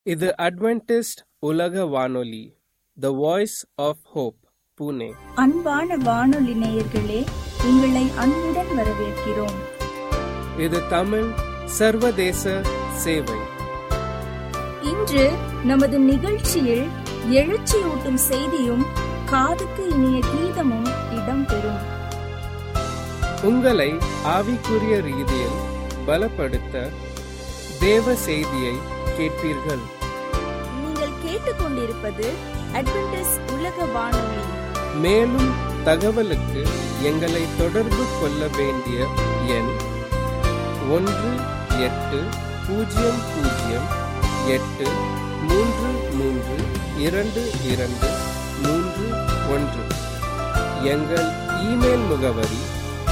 இது அட்வென்டிஸ்ட் உலக வானொலி the voice of hope Pune அன்பான வானொலி நேயர்களே உங்களை அன்புடன் வரவேற்கிறோம் இது தமிழ் சர்வதேச சேவை இன்று நமது நிகழ்ச்சியில் எழுச்சியூட்டும் செய்தியும் காதுக்கு இனிய கீதமும் இடம்பெறும் உங்களை ஆவிக்குரிய ரீதியில் பலப்படுத்த தேவ செய்தியை கேட்பீர்கள் நீங்கள் கேட்டுக்கொண்டிருப்பது அட்வென்டிஸ் உலக வானொலி மேலும் தகவலுக்கு எங்களை தொடர்பு கொள்ள வேண்டிய எண் ஒன்று எட்டு பூஜ்ஜியம் பூஜ்ஜியம் எட்டு மூன்று மூன்று இரண்டு இரண்டு மூன்று ஒன்று எங்கள் இமெயில் முகவரி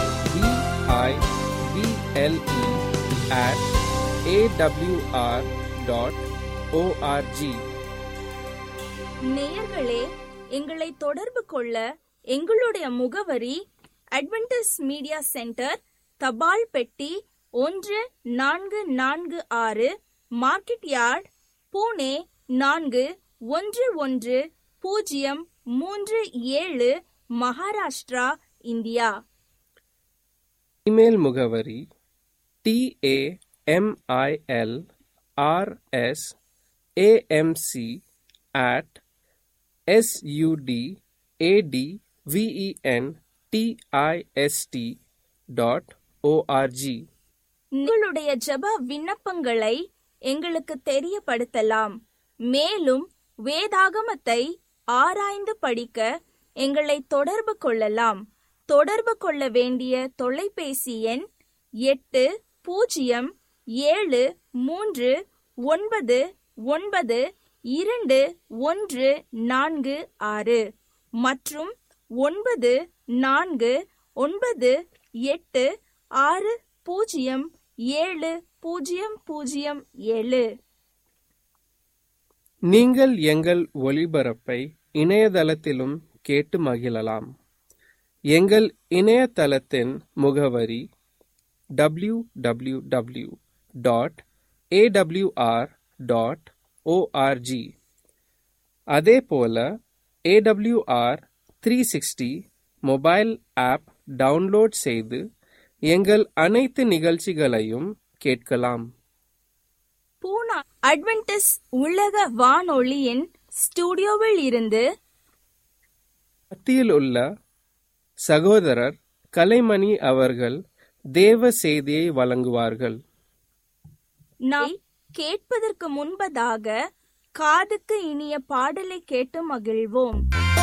B I B L E at A W R dot O R G நேயர்களே எங்களை தொடர்பு கொள்ள எங்களுடைய முகவரி அட்வென்டிஸ் மீடியா சென்டர் தபால் பெட்டி ஒன்று நான்கு நான்கு ஆறு மார்க்கெட் யார்ட் பூனே நான்கு ஒன்று ஒன்று பூஜ்ஜியம் மூன்று ஏழு மகாராஷ்டிரா இந்தியா இமெயில் முகவரி T A M I L R S A M C at S U D A D V E N D I S T dot O R G உங்களுடைய ஜெப விண்ணப்பங்களை எங்களுக்கு தெரியப்படுத்தலாம் மேலும் வேதாகமத்தை ஆராய்ந்து படிக்க எங்களை தொடர்பு கொள்ளலாம் தொடர்பு கொள்ள வேண்டிய தொலைபேசி எண் எட்டு பூஜ்ஜியம் ஏழு மூன்று ஒன்பது ஒன்பது இரண்டு ஒன்று நான்கு ஆறு மற்றும் ஒன்பது நான்கு ஒன்பது எட்டு ஆறு பூஜ்ஜியம் ஏழு பூஜ்ஜியம் பூஜ்ஜியம் ஏழு நீங்கள் எங்கள் ஒளிபரப்பை இணையதளத்திலும் கேட்டு மகிழலாம் எங்கள் இணையதளத்தின் முகவரி W W W dot A W R dot O R G அதே போல A W R three sixty mobile app download செய்து எங்கள் அனைத்து நிகழ்ச்சிகளையும் கேட்கலாம் பூனா அட்வென்டிஸ் உலக வானொலியின் ஸ்டுடியோவில் இருந்து மத்தியில் உள்ள சகோதரர் கலைமணி அவர்கள் தேவ செய்தியை வழங்குவார்கள் நாம் கேட்பதற்கு முன்பதாக காதுக்கு இனிய பாடலை கேட்டு மகிழ்வோம்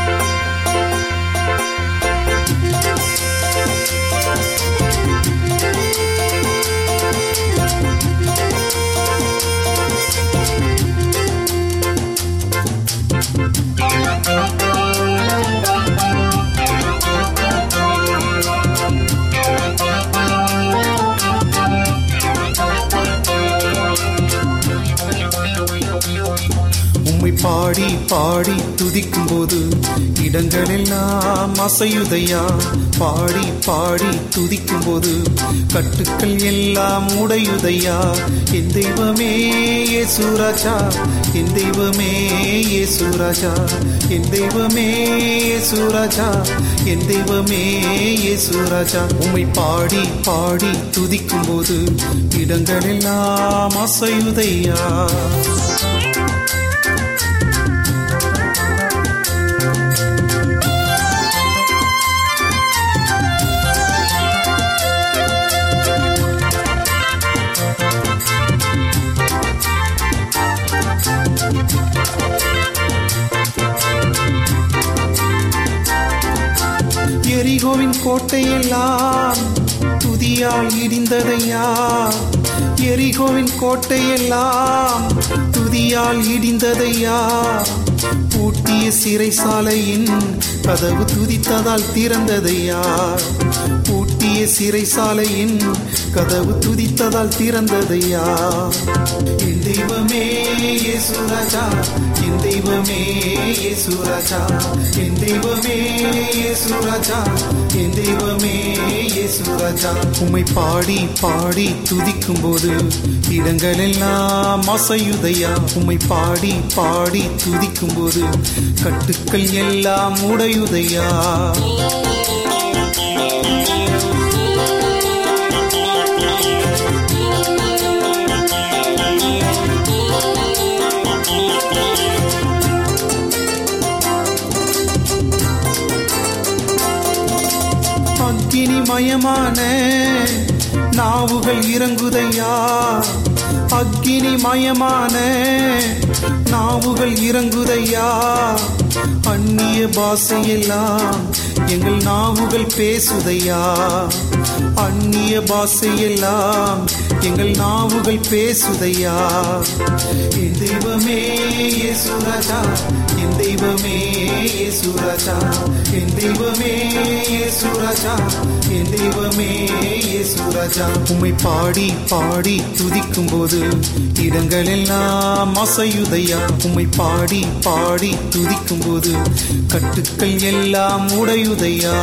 உம்மை பாடி பாடி துதிக்கும் போது இடங்களெல்லாம் அசையுதையா பாடி பாடி துதிக்கும் போது கட்டுக்கள் எல்லாம் உடையுதையா என் தெய்வமே ஏசுராஜா என் தெய்வமே ஏசுராஜா என் தெய்வமே ஏசுராஜா என் தெய்வமே ஏசுராஜா உம்மை பாடி பாடி துதிக்கும் போது இடங்களெல்லாம் அசையுதையா எரிகோவின் கோட்டையெல்லாம் துதியால் இடிந்ததையா எரிகோவின் கோட்டையெல்லாம் துதியால் இடிந்ததையா பூட்டிய சிறைசாலையின் கதவு துதித்ததால் திறந்ததையா பூட்டிய மூடிய சிறைசாலையின் கதவு துதித்ததால் திறந்ததையா என் தெய்வமே இயேசுராஜா என் தெய்வமே இயேசுராஜா என் தெய்வமே இயேசுராஜா என் தெய்வமே இயேசுராஜா உம்மை பாடி பாடி துதிக்கும் போது இடங்களெல்லாம் அசையுதையா உம்மை பாடி பாடி துதிக்கும் போது கட்டுக்கள் எல்லாம் உடையுதையா அக்கினி மயமான நாவுகள் இறங்குதையா அக்கினி மயமான நாவுகள் இறங்குதையா அந்நிய பாஷையெல்லாம் எங்கள் நாவுகள் பேசுதையா அந்நிய பாஷையெல்லாம் எங்கள் நாவுகள் பேசுதையா என் தெய்வமே இயேசுராஜா என் தெய்வமே இயேசுராஜா என் தெய்வமே இயேசுராஜா என் தெய்வமே இயேசுராஜா உம்மை பாடி பாடி துதிக்கும் போது இடங்களெல்லாம் அசையுதையா உம்மை பாடி பாடி துதிக்கும் போது கட்டுக்கள் எல்லாம் உடையுதையா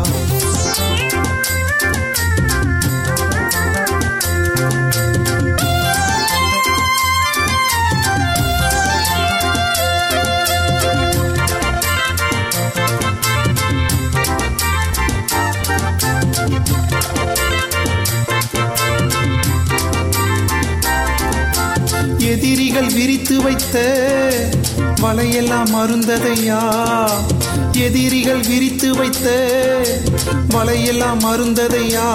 எதிரிகள் விரித்து வைத்த வலையெல்லாம் மருந்ததையா எதிரிகள் விரித்து வைத்த வலையெல்லாம் மருந்ததையா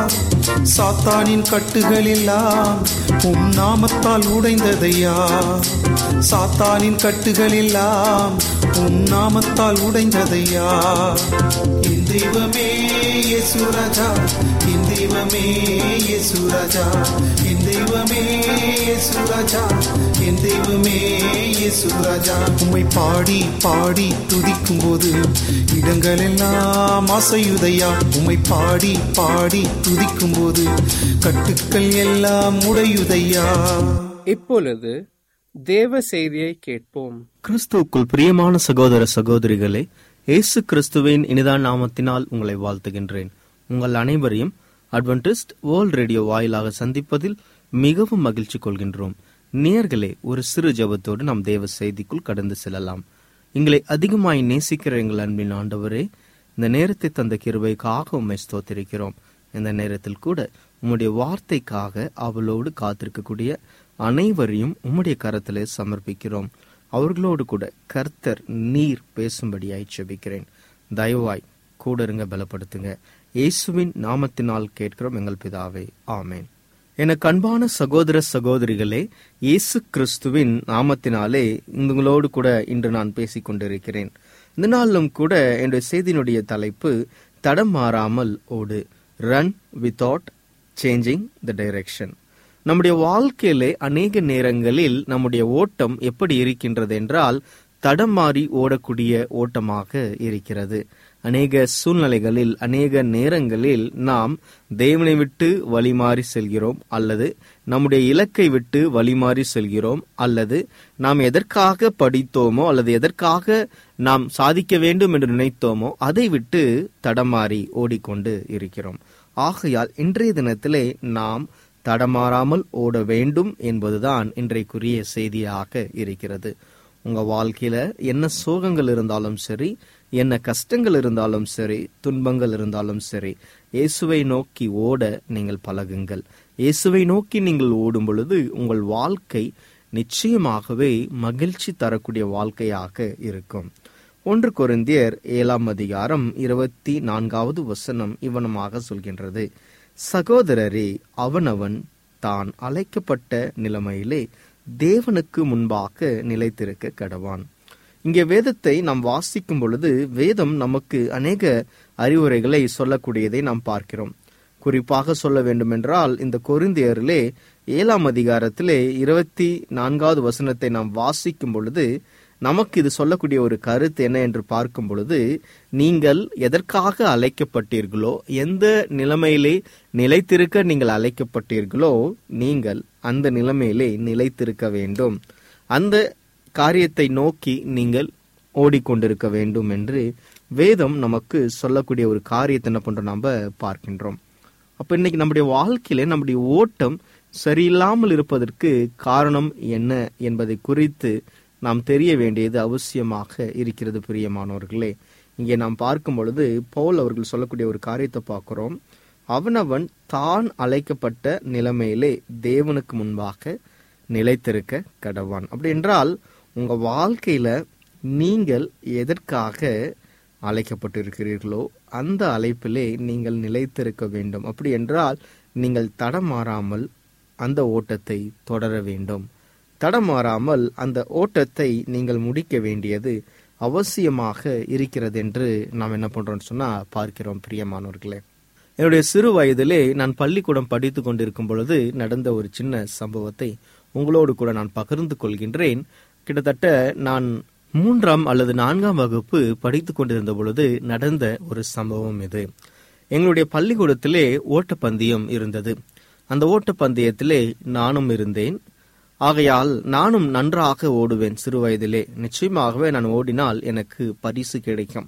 சாத்தானின் கட்டுகள் எல்லாம் உம் நாமத்தால் உடைந்ததையா சாத்தானின் கட்டுகள் எல்லாம் உம் நாமத்தால் உடைந்ததையா என் தெய்வமே இயேசுராஜா என் தெய்வமே இயேசுராஜா என் தெய்வமே இயேசுராஜா என் தெய்வமே இயேசுராஜா உம்மை பாடி பாடி துதிக்கும் போது இடங்களெல்லாம் அசையுதையா உம்மை பாடி பாடி துதிக்கும் போது கட்டுக்கள் எல்லாம் உடையுதையா இப்பொழுது தேவ செய்தியை கேட்போம் கிறிஸ்துவுக்குள் பிரியமான சகோதர சகோதரிகளே இயேசு கிறிஸ்துவின் இனிதான நாமத்தினால் உங்களை வாழ்த்துகின்றேன் உங்கள் அனைவரையும் அட்வென்டிஸ்ட் வேர்ல்ட் ரேடியோ வாயிலாக சந்திப்பதில் மிகவும் மகிழ்ச்சி கொள்கின்றோம் நேர்களே ஒரு சிறு ஜெபத்தோடு நாம் தேவ செய்திக்குள் கடந்து செல்லலாம் எங்களை அதிகமாய் நேசிக்கிற எங்கள் அன்பின் ஆண்டவரே இந்த நேரத்தை தந்த கிருபைக்காக உம்மை ஸ்தோத்திரிக்கிறோம் இந்த நேரத்தில் கூட உம்முடைய வார்த்தைக்காக அவளோடு காத்திருக்கக்கூடிய அனைவரையும் உம்முடைய கரத்திலே சமர்ப்பிக்கிறோம் அவர்களோடு கூட கர்த்தர் நீர் பேசும்படியாய் செபிக்கிறேன் தயவாய் கூட இருங்க பலப்படுத்துங்க இயேசுவின் நாமத்தினால் கேட்கிறோம் எங்கள் பிதாவே ஆமேன் எனக்கு அன்பான சகோதர சகோதரிகளே இயேசு கிறிஸ்துவின் நாமத்தினாலே உங்களோடு கூட இன்று நான் பேசிக் கொண்டிருக்கிறேன் இந்த நாளிலும் கூட என்னுடைய செய்தியினுடைய தலைப்பு தடம் மாறாமல் ஓடு run without changing the direction நம்முடைய வாழ்க்கையிலே அநேக நேரங்களில் நம்முடைய ஓட்டம் எப்படி இருக்கின்றது என்றால் தடம் மாறி ஓடக்கூடிய ஓட்டமாக இருக்கிறது அநேக சூழ்நிலைகளில் அநேக நேரங்களில் நாம் தேவனை விட்டு வழிமாறி செல்கிறோம் அல்லது நம்முடைய இலக்கை விட்டு வழிமாறி செல்கிறோம் அல்லது நாம் எதற்காக படித்தோமோ அல்லது எதற்காக நாம் சாதிக்க வேண்டும் என்று நினைத்தோமோ அதை விட்டு தடமாறி ஓடிக்கொண்டு இருக்கிறோம் ஆகையால் இன்றைய தினத்திலே நாம் தடமாறாமல் ஓட வேண்டும் என்பதுதான் இன்றைக்குரிய செய்தியாக இருக்கிறது உங்க வாழ்க்கையில என்ன சோகங்கள் இருந்தாலும் சரி என்ன கஷ்டங்கள் இருந்தாலும் சரி துன்பங்கள் இருந்தாலும் சரி இயேசுவை நோக்கி ஓட நீங்கள் பழகுங்கள் இயேசுவை நோக்கி நீங்கள் ஓடும் பொழுது உங்கள் வாழ்க்கை நிச்சயமாகவே மகிழ்ச்சி தரக்கூடிய வாழ்க்கையாக இருக்கும் ஒன்று கொரிந்தியர் ஏழாம் அதிகாரம் இருபத்தி நான்காவது வசனம் இவனமாக சொல்கின்றது சகோதரரே அவனவன் தான் அழைக்கப்பட்ட நிலைமையிலே தேவனுக்கு முன்பாக நிலைத்திருக்க கடவான் இங்கே வேதத்தை நாம் வாசிக்கும் பொழுது வேதம் நமக்கு அநேக அறிவுரைகளை சொல்லக்கூடியதை நாம் பார்க்கிறோம் குறிப்பாக சொல்ல வேண்டுமென்றால் இந்த கொரிந்தியரிலே ஏழாம் அதிகாரத்திலே இருபத்தி நான்காவது வசனத்தை நாம் வாசிக்கும் பொழுது நமக்கு இது சொல்லக்கூடிய ஒரு கருத்து என்ன என்று பார்க்கும் பொழுது நீங்கள் எதற்காக அழைக்கப்பட்டீர்களோ எந்த நிலைமையிலே நிலைத்திருக்க நீங்கள் அழைக்கப்பட்டீர்களோ நீங்கள் அந்த நிலைமையிலே நிலைத்திருக்க வேண்டும் அந்த காரியத்தை நோக்கி நீங்கள் ஓடிக்கொண்டிருக்க வேண்டும் என்று வேதம் நமக்கு சொல்லக்கூடிய ஒரு காரியத்தை என்ன பண்றோம் நம்ம பார்க்கின்றோம் அப்ப இன்னைக்கு நம்முடைய வாழ்க்கையில நம்முடைய ஓட்டம் சரியில்லாமல் இருப்பதற்கு காரணம் என்ன என்பதை குறித்து நாம் தெரிய வேண்டியது அவசியமாக இருக்கிறது பிரியமானவர்களே இங்கே நாம் பார்க்கும் பொழுது பவுல் அவர்கள் சொல்லக்கூடிய ஒரு காரியத்தை பார்க்கிறோம் அவனவன் தான் அழைக்கப்பட்ட நிலைமையிலே தேவனுக்கு முன்பாக நிலைத்திருக்க கடவான் அப்படி என்றால் உங்க வாழ்க்கையில நீங்கள் எதற்காக அழைக்கப்பட்டிருக்கிறீர்களோ அந்த அழைப்பிலே நீங்கள் நிலைத்திருக்க வேண்டும் அப்படி என்றால் நீங்கள் தடமாறாமல் அந்த ஓட்டத்தை தொடர வேண்டும் தடமாறாமல் அந்த ஓட்டத்தை நீங்கள் முடிக்க வேண்டியது அவசியமாக இருக்கிறது என்று நாம் என்ன பண்றோம்னு சொன்னா பார்க்கிறோம் பிரியமானவர்களே என்னுடைய சிறு வயதிலே நான் பள்ளிக்கூடம் படித்து கொண்டிருக்கும் பொழுது நடந்த ஒரு சின்ன சம்பவத்தை உங்களோடு கூட நான் பகிர்ந்து கொள்கின்றேன் கிட்டத்தட்ட நான் மூன்றாம் அல்லது நான்காம் வகுப்பு படித்து கொண்டிருந்த பொழுது நடந்த ஒரு சம்பவம் இது எங்களுடைய பள்ளிக்கூடத்திலே ஓட்டப்பந்தயம் இருந்தது அந்த ஓட்டப்பந்தயத்திலே நானும் இருந்தேன் ஆகையால் நானும் நன்றாக ஓடுவேன் சிறு வயதிலே நிச்சயமாகவே நான் ஓடினால் எனக்கு பரிசு கிடைக்கும்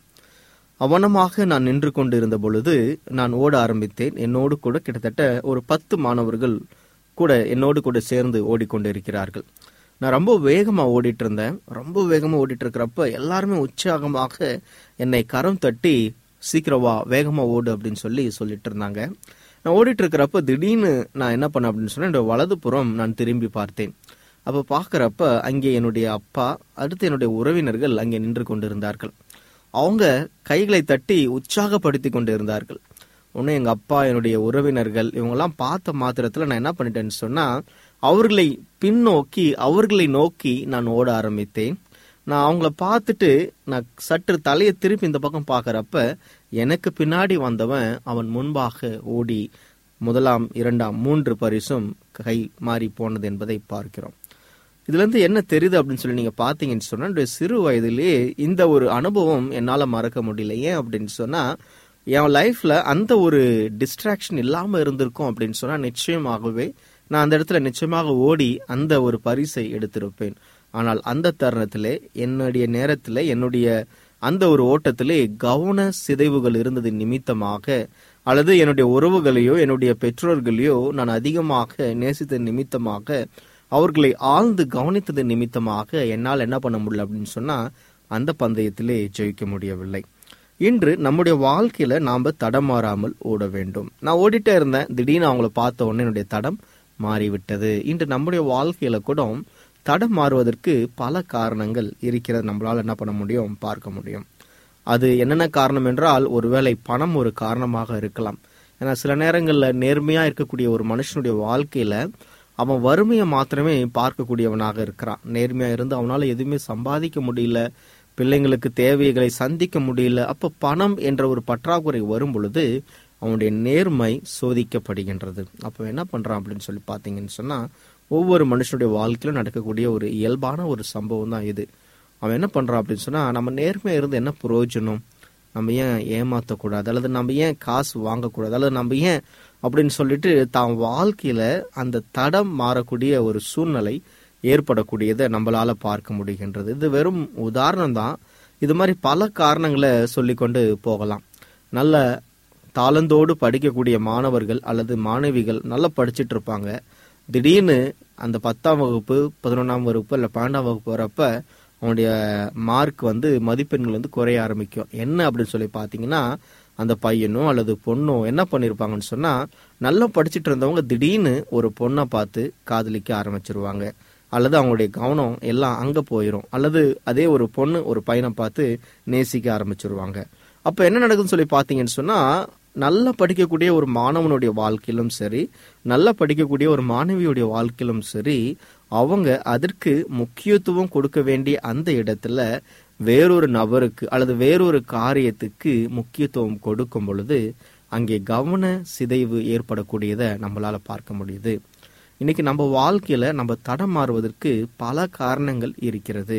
அவனமாக நான் நின்று கொண்டிருந்த பொழுது நான் ஓட ஆரம்பித்தேன் என்னோடு கூட கிட்டத்தட்ட ஒரு பத்து மாணவர்கள் கூட என்னோடு கூட சேர்ந்து ஓடிக்கொண்டிருக்கிறார்கள் நான் ரொம்ப வேகமா ஓடிட்டு இருந்தேன் ரொம்ப வேகமா ஓடிட்டு இருக்கிறப்ப எல்லாருமே உற்சாகமாக என்னை கரம் தட்டி சீக்கிரம் வா வேகமா ஓடு அப்படின்னு சொல்லி சொல்லிட்டு இருந்தாங்க நான் ஓடிட்டு இருக்கிறப்ப திடீர்னு நான் என்ன பண்ணேன் அப்படின்னு சொன்னா என்னோட வலதுபுறம் நான் திரும்பி பார்த்தேன் அப்ப பாக்குறப்ப அங்கே என்னுடைய அப்பா அடுத்து என்னுடைய உறவினர்கள் அங்கே நின்று கொண்டிருந்தார்கள் அவங்க கைகளை தட்டி உற்சாகப்படுத்தி கொண்டு இருந்தார்கள் உடனே எங்க அப்பா என்னுடைய உறவினர்கள் இவங்கெல்லாம் பார்த்த மாத்திரத்துல நான் என்ன பண்ணிட்டேன்னு சொன்னா அவர்களை பின்னோக்கி அவர்களை நோக்கி நான் ஓட ஆரம்பித்தேன் நான் அவங்கள பார்த்துட்டு நான் சற்று தலையை திருப்பி இந்த பக்கம் பார்க்கறப்ப எனக்கு பின்னாடி வந்தவன் அவன் முன்பாக ஓடி முதலாம் இரண்டாம் மூன்று பரிசும் கை மாறி போனது என்பதை பார்க்கிறோம் இதுல இருந்து என்ன தெரியுது அப்படின்னு சொல்லி நீங்க பாத்தீங்கன்னு சொன்னா என்னுடைய சிறு வயதிலேயே இந்த ஒரு அனுபவம் என்னால மறக்க முடியல ஏன் அப்படின்னு சொன்னா என் லைஃப்ல அந்த ஒரு டிஸ்ட்ராக்ஷன் இல்லாம இருந்திருக்கும் அப்படின்னு சொன்னா நிச்சயமாகவே நான் அந்த இடத்துல நிச்சயமாக ஓடி அந்த ஒரு பரிசை எடுத்திருப்பேன் ஆனால் அந்த தருணத்திலே என்னுடைய நேரத்திலே என்னுடைய அந்த ஒரு ஓட்டத்திலே கவன சிதைவுகள் இருந்தது நிமித்தமாக அல்லது என்னுடைய உறவுகளையோ என்னுடைய பெற்றோர்களையோ நான் அதிகமாக நேசித்த நிமித்தமாக அவர்களை ஆழ்ந்து கவனித்தது நிமித்தமாக என்னால் என்ன பண்ண முடியல அப்படின்னு சொன்னா அந்த பந்தயத்திலே ஜெயிக்க முடியவில்லை இன்று நம்முடைய வாழ்க்கையில நாம தடமாறாமல் ஓட வேண்டும் நான் ஓடிட்டே இருந்தேன் திடீர்னு அவங்கள பார்த்த உடனே என்னுடைய தடம் மாறிவிட்டது இன்று நம்முடைய வாழ்க்கையில கூட தடம் மாறுவதற்கு பல காரணங்கள் இருக்கிறது நம்மளால என்ன பண்ண முடியும் பார்க்க முடியும் அது என்னென்ன காரணம் என்றால் ஒருவேளை பணம் ஒரு காரணமாக இருக்கலாம் ஏன்னா சில நேரங்கள்ல நேர்மையா இருக்கக்கூடிய ஒரு மனுஷனுடைய வாழ்க்கையில அவன் வறுமையை மாத்திரமே பார்க்கக்கூடியவனாக இருக்கிறான் நேர்மையா இருந்து அவனால எதுவுமே சம்பாதிக்க முடியல பிள்ளைங்களுக்கு தேவைகளை சந்திக்க முடியல அப்ப பணம் என்ற ஒரு பற்றாக்குறை வரும் பொழுது அவனுடைய நேர்மை சோதிக்கப்படுகின்றது அப்ப என்ன பண்றான் அப்படின்னு சொல்லி பாத்தீங்கன்னு சொன்னா ஒவ்வொரு மனுஷனுடைய வாழ்க்கையிலும் நடக்கக்கூடிய ஒரு இயல்பான ஒரு சம்பவம் தான் இது அவன் என்ன பண்றான் அப்படின்னு சொன்னா நம்ம நேர்மையா இருந்து என்ன பிரயோஜனம் நம்ம ஏன் ஏமாத்தக்கூடாது அல்லது நம்ம ஏன் காசு வாங்கக்கூடாது அல்லது நம்ம ஏன் அப்படின்னு சொல்லிட்டு தான் வாழ்க்கையில அந்த தடம் மாறக்கூடிய ஒரு சூழ்நிலை ஏற்படக்கூடியதை நம்மளால பார்க்க முடிகின்றது இது வெறும் உதாரணம் தான் இது மாதிரி பல காரணங்களை சொல்லிக்கொண்டு போகலாம் நல்ல தாளந்தோடு படிக்கக்கூடிய மாணவர்கள் அல்லது மாணவிகள் நல்லா படிச்சிட்டு இருப்பாங்க திடீர்னு அந்த பத்தாம் வகுப்பு பதினொன்றாம் வகுப்பு இல்லை பன்னெண்டாம் வகுப்பு வரப்ப அவனுடைய மார்க் வந்து மதிப்பெண்கள் வந்து குறைய ஆரம்பிக்கும் என்ன அப்படின்னு சொல்லி பார்த்தீங்கன்னா அந்த பையனோ அல்லது பொண்ணோ என்ன பண்ணிருப்பாங்கன்னு சொன்னா நல்லா படிச்சுட்டு இருந்தவங்க திடீர்னு ஒரு பொண்ணை பார்த்து காதலிக்க ஆரம்பிச்சிருவாங்க அல்லது அவங்களுடைய கவனம் எல்லாம் அங்க போயிடும் அல்லது அதே ஒரு பொண்ணு ஒரு பையனை பார்த்து நேசிக்க ஆரம்பிச்சிருவாங்க அப்ப என்ன நடக்குதுன்னு சொல்லி பாத்தீங்கன்னு சொன்னா நல்லா படிக்கக்கூடிய ஒரு மாணவனுடைய வாழ்க்கையிலும் சரி நல்லா படிக்கக்கூடிய ஒரு மாணவியுடைய வாழ்க்கையிலும் சரி அவங்க அதற்கு முக்கியத்துவம் கொடுக்க வேண்டிய அந்த இடத்துல வேறொரு நபருக்கு அல்லது வேறொரு காரியத்துக்கு முக்கியத்துவம் கொடுக்கும் பொழுது அங்கே கவன சிதைவு ஏற்படக்கூடியதை நம்மளால பார்க்க முடியுது இன்னைக்கு நம்ம வாழ்க்கையில நம்ம தடம் மாறுவதற்கு பல காரணங்கள் இருக்கிறது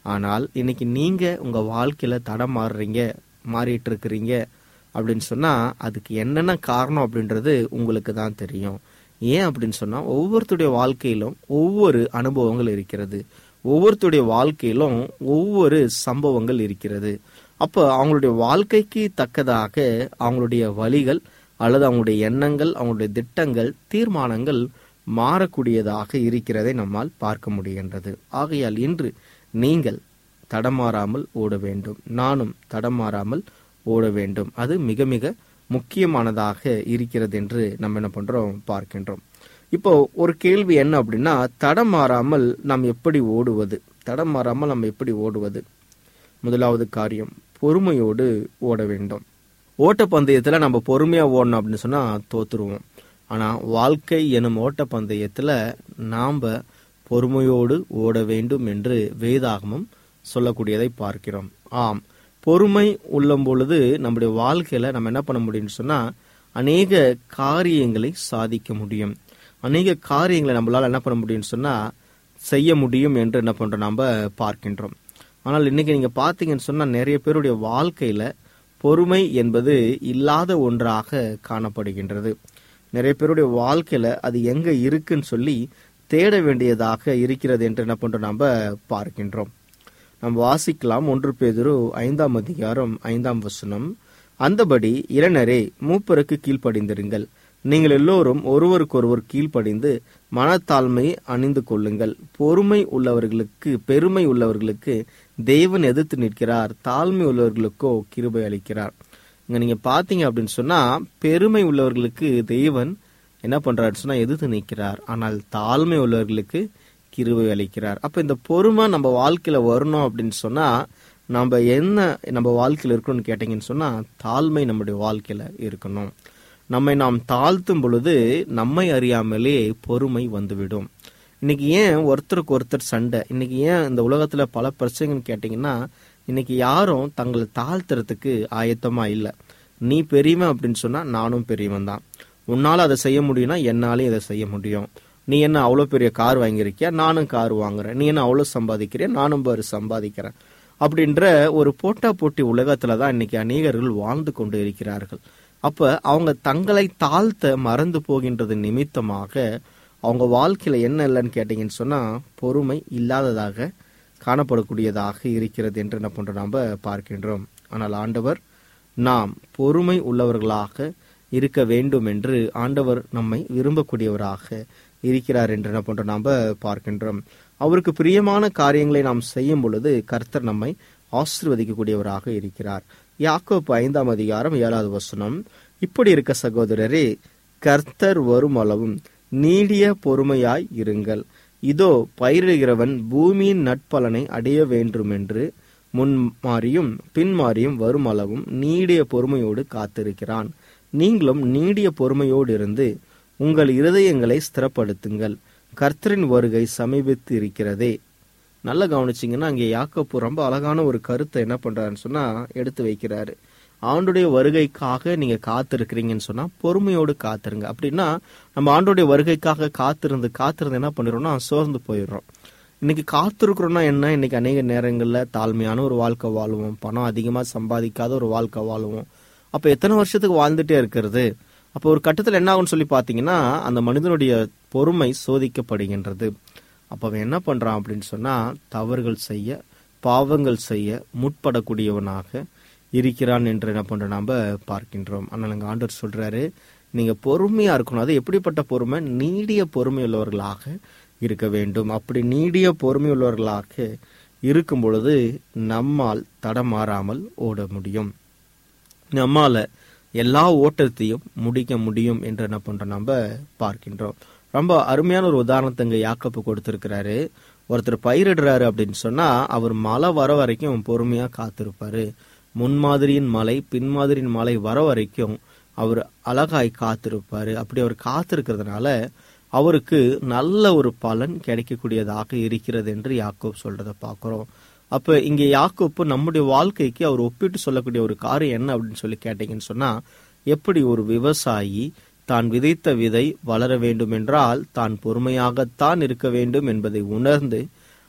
ஆனால் இன்னைக்கு நீங்க உங்க வாழ்க்கையில தடம் மாறுறீங்க மாறிட்டு இருக்கிறீங்க அப்படின்னு சொன்னா அதுக்கு என்னென்ன காரணம் அப்படின்றது உங்களுக்கு தான் தெரியும் ஏன் அப்படின்னு சொன்னா ஒவ்வொருத்தருடைய வாழ்க்கையிலும் ஒவ்வொரு அனுபவங்கள் இருக்கிறது ஒவ்வொருத்தருடைய வாழ்க்கையிலும் ஒவ்வொரு சம்பவங்கள் இருக்கிறது அப்போ அவங்களுடைய வாழ்க்கைக்கு தக்கதாக அவங்களுடைய வழிகள் அல்லது அவங்களுடைய எண்ணங்கள் அவங்களுடைய திட்டங்கள் தீர்மானங்கள் மாறக்கூடியதாக இருக்கிறதை நம்மால் பார்க்க முடிகின்றது ஆகையால் இன்று நீங்கள் தடமாறாமல் ஓட வேண்டும் நானும் தடமாறாமல் ஓட வேண்டும் அது மிக மிக முக்கியமானதாக இருக்கிறது என்று நம்ம என்ன பண்றோம் பார்க்கின்றோம் இப்போ ஒரு கேள்வி என்ன அப்படின்னா தடம் மாறாமல் நாம் எப்படி ஓடுவது தடம் மாறாமல் நம்ம எப்படி ஓடுவது முதலாவது காரியம் பொறுமையோடு ஓட வேண்டும் ஓட்டப்பந்தயத்துல நம்ம பொறுமையா ஓடணும் அப்படின்னு சொன்னா தோத்துருவோம் ஆனா வாழ்க்கை எனும் ஓட்டப்பந்தயத்துல நாம பொறுமையோடு ஓட வேண்டும் என்று வேதாகமம் சொல்லக்கூடியதை பார்க்கிறோம் ஆம் பொறுமை உள்ளம் பொழுது நம்முடைய வாழ்க்கையில நம்ம என்ன பண்ண முடியும்னு சொன்னா அநேக காரியங்களை சாதிக்க முடியும் அநேக காரியங்களை நம்மளால என்ன பண்ண முடியும்னு சொன்னா செய்ய முடியும் என்று என்ன பண்றோம் நாம பார்க்கின்றோம் ஆனால் இன்னைக்கு நீங்க பாத்தீங்கன்னு சொன்னா நிறைய பேருடைய வாழ்க்கையில பொறுமை என்பது இல்லாத ஒன்றாக காணப்படுகின்றது நிறைய பேருடைய வாழ்க்கையில அது எங்க இருக்குன்னு சொல்லி தேட வேண்டியதாக இருக்கிறது என்று என்ன பண்றோம் நாம பார்க்கின்றோம் நாம் வாசிக்கலாம் ஒன்று பேதுரு ஐந்தாம் அதிகாரம் ஐந்தாம் வசனம் அந்தபடி இளைஞரே மூப்பருக்கு கீழ்ப்படிந்திருங்கள் நீங்கள் எல்லோரும் ஒருவருக்கொருவர் கீழ்ப்படிந்து மனத்தாழ்மை அணிந்து கொள்ளுங்கள் பொறுமை உள்ளவர்களுக்கு பெருமை உள்ளவர்களுக்கு தேவன் எதிர்த்து நிற்கிறார் தாழ்மை உள்ளவர்களுக்கோ கிருபை அளிக்கிறார் இங்க நீங்க பாத்தீங்க அப்படின்னு சொன்னா பெருமை உள்ளவர்களுக்கு தேவன் என்ன பண்றாரு சொன்னா எதிர்த்து நிற்கிறார் ஆனால் தாழ்மை உள்ளவர்களுக்கு கிருபை அளிக்கிறார் அப்ப இந்த பொறுமை நம்ம வாழ்க்கையில வரணும் அப்படின்னு சொன்னா நம்ம என்ன நம்ம வாழ்க்கையில இருக்கணும்னு கேட்டீங்கன்னு சொன்னா தாழ்மை நம்முடைய வாழ்க்கையில இருக்கணும் நம்மை நாம் தாழ்த்தும் பொழுது நம்மை அறியாமலே பொறுமை வந்துவிடும் இன்னைக்கு ஏன் ஒருத்தருக்கு ஒருத்தர் சண்டை இன்னைக்கு ஏன் இந்த உலகத்துல பல பிரச்சனைன்னு கேட்டீங்கன்னா இன்னைக்கு யாரும் தங்களை தாழ்த்துறதுக்கு ஆயத்தமா இல்லை நீ பெரியவன் அப்படின்னு சொன்னா நானும் பெரியவன் தான் உன்னால அதை செய்ய முடியும்னா என்னாலையும் இதை செய்ய முடியும் நீ என்ன அவ்வளோ பெரிய கார் வாங்கியிருக்கியா நானும் கார் வாங்குறேன் நீ என்ன அவ்வளோ சம்பாதிக்கிறியா நானும் பாரு சம்பாதிக்கிறேன் அப்படின்ற ஒரு போட்டா போட்டி உலகத்துல தான் இன்னைக்கு அநேகர்கள் வாழ்ந்து கொண்டு இருக்கிறார்கள் அப்ப அவங்க தங்களை தாழ்த்த மறந்து போகின்றது நிமித்தமாக அவங்க வாழ்க்கையில என்ன இல்லைன்னு கேட்டீங்கன்னு சொன்னா பொறுமை இல்லாததாக காணப்படக்கூடியதாக இருக்கிறது என்று என்ன பண்றோம் நாம பார்க்கின்றோம் ஆனால் ஆண்டவர் நாம் பொறுமை உள்ளவர்களாக இருக்க வேண்டும் என்று ஆண்டவர் நம்மை விரும்பக்கூடியவராக இருக்கிறார் என்று என்ன பண்றோம் நாம பார்க்கின்றோம் அவருக்கு பிரியமான காரியங்களை நாம் செய்யும் பொழுது கர்த்தர் நம்மை ஆசிர்வதிக்கக்கூடியவராக இருக்கிறார் யாக்கோப்பு ஐந்தாம் அதிகாரம் ஏழாவது வசனம் இப்படி இருக்க சகோதரரே கர்த்தர் வரும் அளவும் நீடிய பொறுமையாய் இருங்கள் இதோ பயிரிடுகிறவன் பூமியின் நட்பலனை அடைய வேண்டும் என்று முன்மாறியும் பின்மாறியும் வரும் அளவும் நீடிய பொறுமையோடு காத்திருக்கிறான் நீங்களும் நீடிய பொறுமையோடு இருந்து உங்கள் இருதயங்களை ஸ்திரப்படுத்துங்கள் கர்த்தரின் வருகை சமீபித்து இருக்கிறதே நல்லா கவனிச்சிங்கன்னா அங்கே யாக்கோப்பு ரொம்ப அழகான ஒரு கருத்தை என்ன பண்றாருன்னு சொன்னா எடுத்து வைக்கிறாரு ஆண்டுடைய வருகைக்காக நீங்க காத்திருக்கிறீங்கன்னு சொன்னா பொறுமையோடு காத்திருங்க அப்படின்னா நம்ம ஆண்டுடைய வருகைக்காக காத்திருந்து காத்திருந்து என்ன பண்ணிடுறோம்னா சோர்ந்து போயிடுறோம் இன்னைக்கு காத்திருக்கிறோம்னா என்ன இன்னைக்கு அநேக நேரங்கள்ல தாழ்மையான ஒரு வாழ்க்கை வாழுவோம் பணம் அதிகமா சம்பாதிக்காத ஒரு வாழ்க்கை வாழுவோம் அப்ப எத்தனை வருஷத்துக்கு வாழ்ந்துட்டே இருக்கிறது அப்போ ஒரு கட்டத்தில் என்ன ஆகும்னு சொல்லி பார்த்தீங்கன்னா அந்த மனிதனுடைய பொறுமை சோதிக்கப்படுகின்றது அப்போ அவன் என்ன பண்றான் அப்படின்னு சொன்னா தவறுகள் செய்ய பாவங்கள் செய்ய முற்படக்கூடியவனாக இருக்கிறான் என்று என்ன பண்ற நாம பார்க்கின்றோம் ஆனால் அங்க ஆண்டவர் சொல்றாரு நீங்க பொறுமையா இருக்கணும் அது எப்படிப்பட்ட பொறுமை நீடிய பொறுமை உள்ளவர்களாக இருக்க வேண்டும் அப்படி நீடிய பொறுமை உள்ளவர்களாக இருக்கும் பொழுது நம்மால் தடமாறாமல் ஓட முடியும் நம்மால எல்லா ஓட்டத்தையும் முடிக்க முடியும் என்று என்ன பண்றோம் நம்ம பார்க்கின்றோம் ரொம்ப அருமையான ஒரு உதாரணத்தை இங்க யாக்கப்பு கொடுத்திருக்கிறாரு ஒருத்தர் பயிரிடுறாரு அப்படின்னு சொன்னா அவர் மழை வர வரைக்கும் பொறுமையா காத்திருப்பாரு முன்மாதிரியின் மலை பின்மாதிரியின் மலை வர வரைக்கும் அவர் அழகாய் காத்திருப்பாரு அப்படி அவர் காத்திருக்கிறதுனால அவருக்கு நல்ல ஒரு பலன் கிடைக்கக்கூடியதாக இருக்கிறது என்று யாக்கோப் சொல்றத பார்க்கிறோம் அப்ப இங்க யாக்கோப்பு நம்முடைய வாழ்க்கைக்கு அவர் ஒப்பிட்டு சொல்லக்கூடிய ஒரு காரியம் என்ன அப்படின்னு சொல்லி கேட்டீங்கன்னு சொன்னா எப்படி ஒரு விவசாயி தான் விதைத்த விதை வளர வேண்டும் என்றால் தான் பொறுமையாகத்தான் இருக்க வேண்டும் என்பதை உணர்ந்து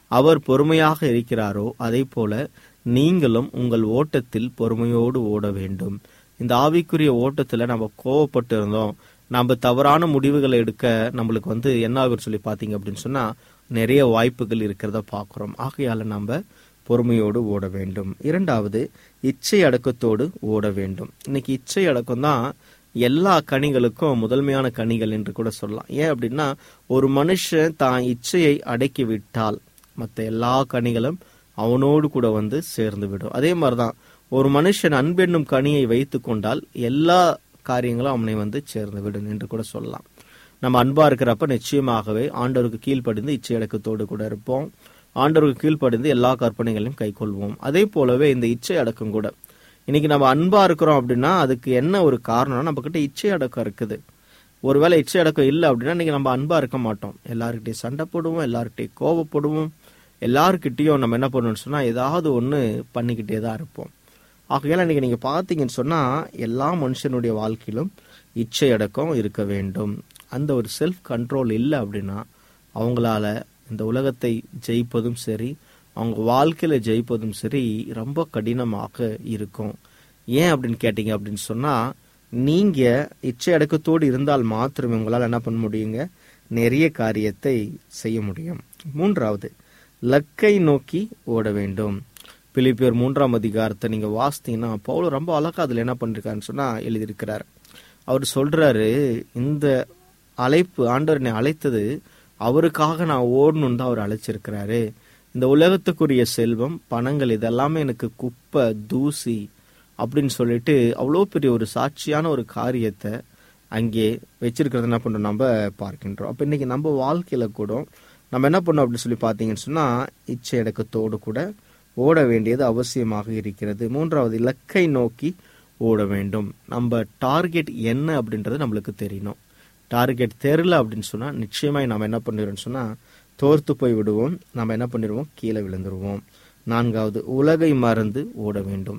அவர் பொறுமையாக இருக்கிறாரோ அதே போல நீங்களும் உங்கள் ஓட்டத்தில் பொறுமையோடு ஓட வேண்டும் இந்த ஆவிக்குரிய ஓட்டத்துல நம்ம கோவப்பட்டு இருந்தோம் நம்ம தவறான முடிவுகளை எடுக்க நம்மளுக்கு வந்து என்ன ஆகும்னு சொல்லி பாத்தீங்க அப்படின்னு சொன்னா நிறைய வாய்ப்புகள் இருக்கிறத பார்க்கிறோம் ஆகையால நம்ம பொறுமையோடு ஓட வேண்டும் இரண்டாவது இச்சை அடக்கத்தோடு ஓட வேண்டும் இன்னைக்கு இச்சை அடக்கம் தான் எல்லா கனிகளுக்கும் முதன்மையான கனிகள் என்று கூட சொல்லலாம் ஏன் அப்படின்னா ஒரு மனுஷன் தான் இச்சையை அடக்கி விட்டால் மற்ற எல்லா கனிகளும் அவனோடு கூட வந்து சேர்ந்து விடும் அதே மாதிரிதான் ஒரு மனுஷன் அன்பென்னும் கனியை வைத்து கொண்டால் எல்லா காரியங்களும் அவனை வந்து சேர்ந்து விடும் என்று கூட சொல்லலாம் நம்ம அன்பா இருக்கிறப்ப நிச்சயமாகவே ஆண்டவருக்கு கீழ்ப்படிந்து இச்சை அடக்கத்தோடு கூட இருப்போம் ஆண்டவருக்கு கீழ்ப்படிந்து எல்லா கற்பனைகளையும் கைக்கொள்வோம் அதே போலவே இந்த இச்சை அடக்கம் கூட இன்னைக்கு நம்ம அன்பா இருக்கிறோம் அப்படின்னா அதுக்கு என்ன ஒரு காரணம் நம்ம கிட்ட இச்சை அடக்கம் இருக்குது ஒருவேளை இச்சை அடக்கம் இல்லை அப்படின்னா இன்னைக்கு நம்ம அன்பா இருக்க மாட்டோம் எல்லாருக்கிட்டையும் சண்டை போடுவோம் எல்லாருக்கிட்டையும் கோவப்படுவோம் எல்லாருக்கிட்டையும் நம்ம என்ன பண்ணுவோம்னு சொன்னா ஏதாவது ஒன்று பண்ணிக்கிட்டே தான் இருப்போம் ஆகையால இன்னைக்கு நீங்க பார்த்தீங்கன்னு சொன்னா எல்லா மனுஷனுடைய வாழ்க்கையிலும் இச்சை அடக்கம் இருக்க வேண்டும் அந்த ஒரு செல்ஃப் கண்ட்ரோல் இல்லை அப்படின்னா அவங்களால இந்த உலகத்தை ஜெயிப்பதும் சரி அவங்க வாழ்க்கையில ஜெயிப்பதும் சரி ரொம்ப கடினமாக இருக்கும் ஏன் அப்படின்னு கேட்டீங்க அப்படின்னு சொன்னா நீங்க இச்சை அடக்கத்தோடு இருந்தால் மாத்திரமே உங்களால் என்ன பண்ண முடியுங்க நிறைய காரியத்தை செய்ய முடியும் மூன்றாவது லக்கை நோக்கி ஓட வேண்டும் பிலிப்பியர் மூன்றாம் அதிகாரத்தை நீங்க வாசித்தீங்கன்னா பவுல் ரொம்ப அழகா அதுல என்ன பண்ணிருக்காருன்னு சொன்னா எழுதியிருக்கிறார் அவர் சொல்றாரு இந்த அழைப்பு ஆண்டவர் என்னை அழைத்தது அவருக்காக நான் ஓடணும்னு தான் அவர் அழைச்சிருக்கிறாரு இந்த உலகத்துக்குரிய செல்வம் பணங்கள் இதெல்லாமே எனக்கு குப்பை தூசி அப்படின்னு சொல்லிட்டு அவ்வளோ பெரிய ஒரு சாட்சியான ஒரு காரியத்தை அங்கே வச்சிருக்கிறத என்ன பண்றோம் நம்ம பார்க்கின்றோம் அப்போ இன்னைக்கு நம்ம வாழ்க்கையில கூட நம்ம என்ன பண்ணோம் அப்படின்னு சொல்லி பார்த்தீங்கன்னு சொன்னா இச்சை அடக்கத்தோடு கூட ஓட வேண்டியது அவசியமாக இருக்கிறது மூன்றாவது இலக்கை நோக்கி ஓட வேண்டும் நம்ம டார்கெட் என்ன அப்படின்றது நம்மளுக்கு தெரியணும் டார்கெட் தெரில அப்படின்னு சொன்னா நிச்சயமாய் நம்ம என்ன பண்ணிடுறோம்னு சொன்னா தோர்த்து போய் விடுவோம் நம்ம என்ன பண்ணிடுவோம் கீழே விழுந்துருவோம் நான்காவது உலகை மறந்து ஓட வேண்டும்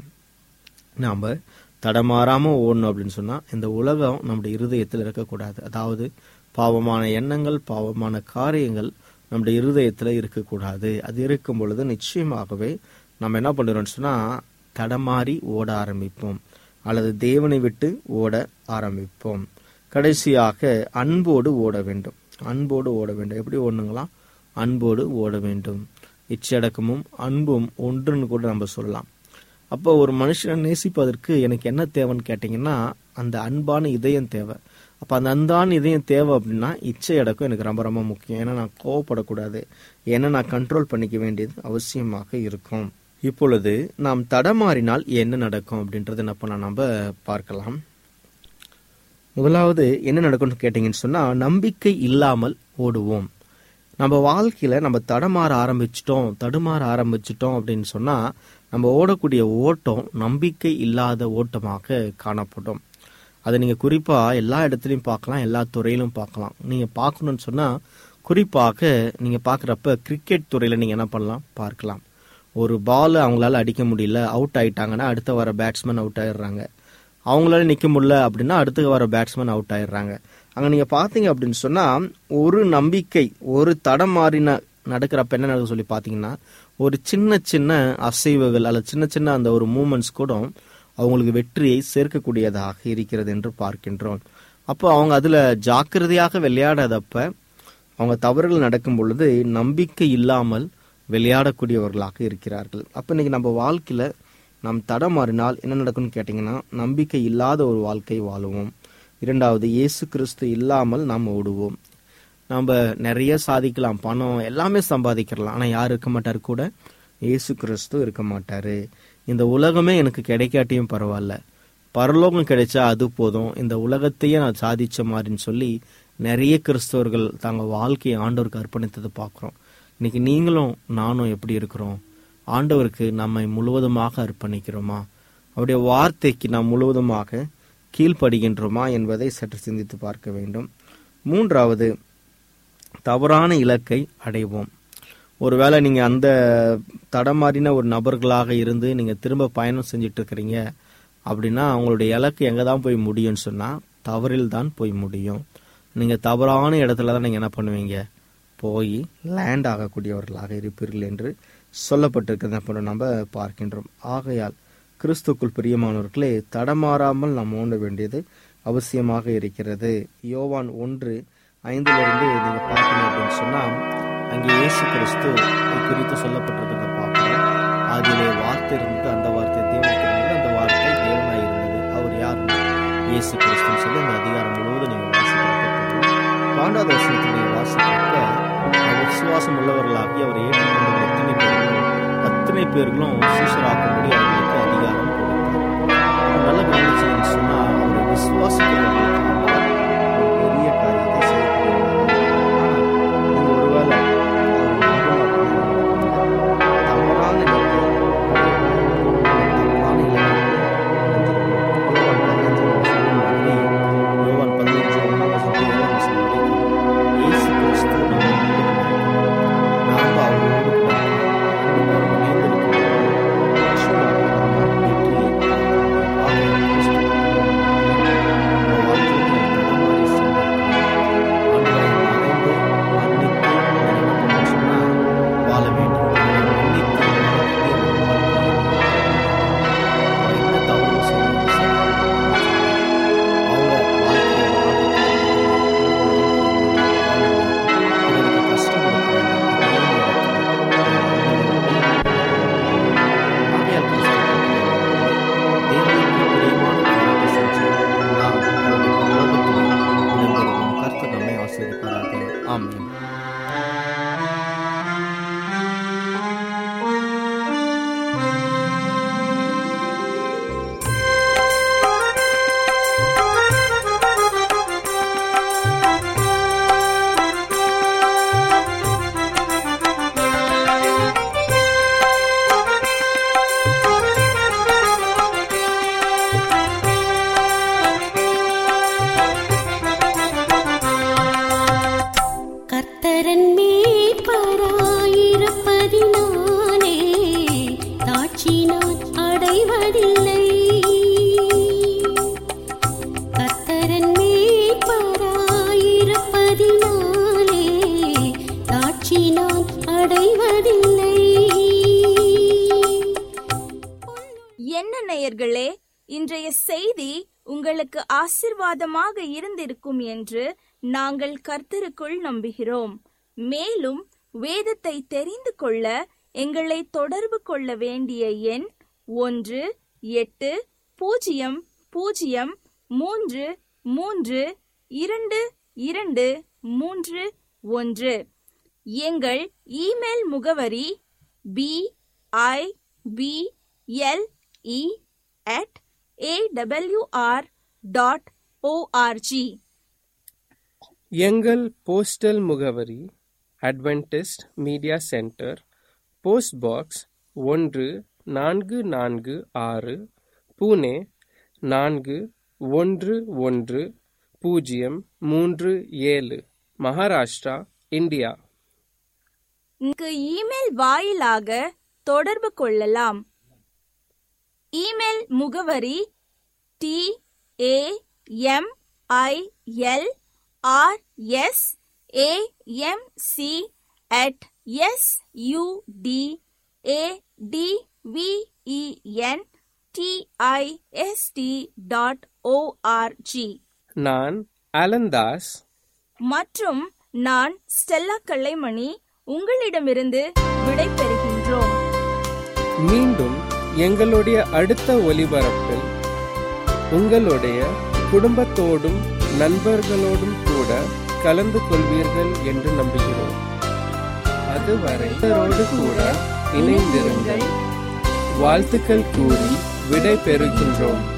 நாம தடமாறாம ஓடணும் அப்படின்னு சொன்னா இந்த உலகம் நம்முடைய இருதயத்தில் இருக்கக்கூடாது அதாவது பாவமான எண்ணங்கள் பாவமான காரியங்கள் நம்முடைய இருதயத்துல இருக்கக்கூடாது அது இருக்கும் பொழுது நிச்சயமாகவே நம்ம என்ன பண்ணுறோம்னு சொன்னா தடமாறி ஓட ஆரம்பிப்போம் அல்லது தேவனை விட்டு ஓட ஆரம்பிப்போம் கடைசியாக அன்போடு ஓட வேண்டும் அன்போடு ஓட வேண்டும் எப்படி ஓடணுங்களா அன்போடு ஓட வேண்டும் இச்சடக்கமும் அன்பும் ஒன்றுன்னு கூட நம்ம சொல்லலாம் அப்போ ஒரு மனுஷனை நேசிப்பதற்கு எனக்கு என்ன தேவைன்னு கேட்டிங்கன்னா அந்த அன்பான இதயம் தேவை அப்போ அந்த அன்பான இதயம் தேவை அப்படின்னா இச்சை அடக்கம் எனக்கு ரொம்ப ரொம்ப முக்கியம் ஏன்னா நான் கோவப்படக்கூடாது ஏன்னா நான் கண்ட்ரோல் பண்ணிக்க வேண்டியது அவசியமாக இருக்கும் இப்பொழுது நாம் தடமாறினால் என்ன நடக்கும் அப்படின்றத என்ன பண்ண நம்ம பார்க்கலாம் முதலாவது என்ன நடக்கும்னு கேட்டீங்கன்னு சொன்னா நம்பிக்கை இல்லாமல் ஓடுவோம் நம்ம வாழ்க்கையில நம்ம தடமாற ஆரம்பிச்சிட்டோம் தடுமாற ஆரம்பிச்சிட்டோம் அப்படின்னு சொன்னா நம்ம ஓடக்கூடிய ஓட்டம் நம்பிக்கை இல்லாத ஓட்டமாக காணப்படும் அதை நீங்க குறிப்பா எல்லா இடத்துலையும் பார்க்கலாம் எல்லா துறையிலும் பார்க்கலாம் நீங்க பார்க்கணும்னு சொன்னா குறிப்பாக நீங்க பார்க்குறப்ப கிரிக்கெட் துறையில நீங்க என்ன பண்ணலாம் பார்க்கலாம் ஒரு பால் அவங்களால அடிக்க முடியல அவுட் ஆயிட்டாங்கன்னா அடுத்த வர பேட்ஸ்மேன் அவுட் ஆயிடுறாங்க அவங்களால நிக்க முடியல அப்படின்னா அடுத்து வர பேட்ஸ்மேன் அவுட் ஆயிடுறாங்க அங்க நீங்க பாத்தீங்க அப்படின்னு சொன்னா ஒரு நம்பிக்கை ஒரு தடம் மாறின நடக்கிறப்ப என்ன நடக்கும் சொல்லி பாத்தீங்கன்னா ஒரு சின்ன சின்ன அசைவுகள் அல்லது சின்ன சின்ன அந்த ஒரு மூமெண்ட்ஸ் கூட அவங்களுக்கு வெற்றியை சேர்க்கக்கூடியதாக இருக்கிறது என்று பார்க்கின்றோம் அப்போ அவங்க அதுல ஜாக்கிரதையாக விளையாடாதப்ப அவங்க தவறுகள் நடக்கும் பொழுது நம்பிக்கை இல்லாமல் விளையாடக்கூடியவர்களாக இருக்கிறார்கள் அப்ப இன்னைக்கு நம்ம வாழ்க்கையில நாம் தடமாறினால் என்ன நடக்கும்னு கேட்டீங்கன்னா நம்பிக்கை இல்லாத ஒரு வாழ்க்கை வாழுவோம் இரண்டாவது இயேசு கிறிஸ்து இல்லாமல் நாம் ஓடுவோம் நம்ம நிறைய சாதிக்கலாம் பணம் எல்லாமே சம்பாதிக்கலாம் ஆனா யார் இருக்க மாட்டார் கூட இயேசு கிறிஸ்து இருக்க மாட்டாரு இந்த உலகமே எனக்கு கிடைக்காட்டியும் பரவாயில்ல பரலோகம் கிடைச்சா அது போதும் இந்த உலகத்தையே நான் சாதிச்ச மாதிரின்னு சொல்லி நிறைய கிறிஸ்தவர்கள் தாங்க வாழ்க்கையை ஆண்டவருக்கு அர்ப்பணித்ததை பார்க்குறோம் இன்னைக்கு நீங்களும் நானும் எப்படி இருக்கிறோம் ஆண்டவருக்கு நம்மை முழுவதுமாக அர்ப்பணிக்கிறோமா அவருடைய வார்த்தைக்கு நாம் முழுவதுமாக கீழ்ப்படுகின்றோமா என்பதை சற்று சிந்தித்து பார்க்க வேண்டும் மூன்றாவது தவறான இலக்கை அடைவோம் ஒருவேளை நீங்க அந்த தடமாறின ஒரு நபர்களாக இருந்து நீங்க திரும்ப பயணம் செஞ்சுட்டு இருக்கிறீங்க அப்படின்னா அவங்களுடைய இலக்கு எங்க தான் போய் முடியும்னு சொன்னா தவறில் தான் போய் முடியும் நீங்க தவறான இடத்துல தான் நீங்க என்ன பண்ணுவீங்க போய் லேண்ட் ஆகக்கூடியவர்களாக இருப்பீர்கள் என்று சொல்லப்பட்டிருக்கிறத போல நம்ம பார்க்கின்றோம் ஆகையால் கிறிஸ்துக்குள் பிரியமானவர்களே தடமாறாமல் நாம் ஓட வேண்டியது அவசியமாக இருக்கிறது யோவான் ஒன்று ஐந்துல இருந்து நீங்க பார்க்கணும் அப்படின்னு சொன்னா அங்கே இயேசு கிறிஸ்து இது குறித்து சொல்லப்பட்டிருக்கிறத பார்க்கிறோம் அதிலே வார்த்தை இருந்தது அந்த வார்த்தை தேவனுக்கு இருந்தது அந்த வார்த்தை தேவனாய் இருந்தது அவர் யார் இயேசு கிறிஸ்துன்னு சொல்லி அந்த அதிகாரம் முழுவதும் நீங்க வாசிக்கிறப்ப பாண்டாவது வசனத்தில் நீங்க வாசிக்கிறப்ப அவர் விசுவாசம் உள்ளவர்களாகி அவர் ஏற்றுக்கொண்ட எத்தனை பேர்களும் அத்தனை பேர்களும் சீஷராக்கும்படி அவர்களுக்கு அதிகாரம் கொடுத்தார் நல்ல கவனிச்சீங்கன்னு சொன்னா அவர் விசுவாசிக்கிறவர்களுக்காக ஒரு பெரிய காரியத்தை செய்யக்கூடியவர் நீங்க ஒருவேளை அவர் நம்பணும் அப்படின்னா தவறான இடத்தில் தவறான இலக்கணம் யோவான் பதினஞ்சு ஒன்றாம் வசனம் ஏழாம் வசனம் வரைக்கும் இயேசு கிறிஸ்து நம்மோடு நாம் அவரோடு கூட இருவரும் இணைந்திருக்கிறோம். நிச்சயமாக நாம் வெற்றியை பார்க்கிறோம். ஆகையால் கிறிஸ்து நம்ம வாழ்க்கையில் தடமாறி சென்றிருக்கிறோம். ஆண்டவரை மறந்து, மன்னித்து, நம்ம என்ன பண்ணணும்னு சொன்னா, வாழ வேண்டும். மன்னித்து வாழ வேண்டிய ஒரு வாழ்க்கையை அவரை என்ன தவறு செய்தாலும் சரி, அவங்க வாழ்க்கையை பிறருக்கு கஷ்டம் கொடுக்க வேண்டாம். அதே நேரத்தில் ஆகையால் கிறிஸ்துவுக்கு தேவனுக்கு பிரியமான காரியத்தை செஞ்சு நாம் அவருடைய பரலோகத்திலே இடம்பெறுவோம். கர்த்தர் நம்மை ஆசீர்வதிப்பாராக. ஆமென். கர்த்தரன் மேய்ப்பராயிருப்பதினாலே தாட்சி நான் அடைவதில்லை கர்த்தரன் மேய்ப்பராயிருப்பதினாலே தாட்சி நான் அடைவதில்லை என்ன நேயர்களே இன்றைய செய்தி உங்களுக்கு ஆசிர்வாதமாக இருந்திருக்கும் என்று நாங்கள் கர்த்தருக்குள் நம்புகிறோம் மேலும் வேதத்தை தெரிந்து கொள்ள எங்களை தொடர்பு கொள்ள வேண்டிய எண் ஒன்று எட்டு பூஜ்ஜியம் பூஜ்ஜியம் மூன்று மூன்று இரண்டு இரண்டு மூன்று ஒன்று எங்கள் இமெயில் முகவரி B I B L E at A W R dot O R G எங்கள் போஸ்டல் முகவரி Adventist media centre post box ஒன்று நான்கு நான்கு ஆறு புனே நான்கு ஒன்று ஒன்று பூஜ்ஜியம் மூன்று ஏழு மகாராஷ்டிரா இந்தியா இங்கு இமெயில் வாயிலாக தொடர்பு கொள்ளலாம் இமெயில் முகவரி T A M I L R S A M C at S U D A D V E N D I S T dot O R G நான் அலந்தாஸ் மற்றும் நான் ஸ்டெல்லா கல்லைமணி உங்களிடமிருந்து விடை பெறுகின்றோம் மீண்டும் எங்களுடைய அடுத்த ஒலிபரப்பில் உங்களுடைய குடும்பத்தோடும் நண்பர்களோடும் கூட கலந்து கொள்வீர்கள் என்று நம்புகிறோம் அதுவரை இவரோடு கூட இணைந்திருங்கள் வாழ்த்துக்கள் கூறி விடை பெறுகின்றோம்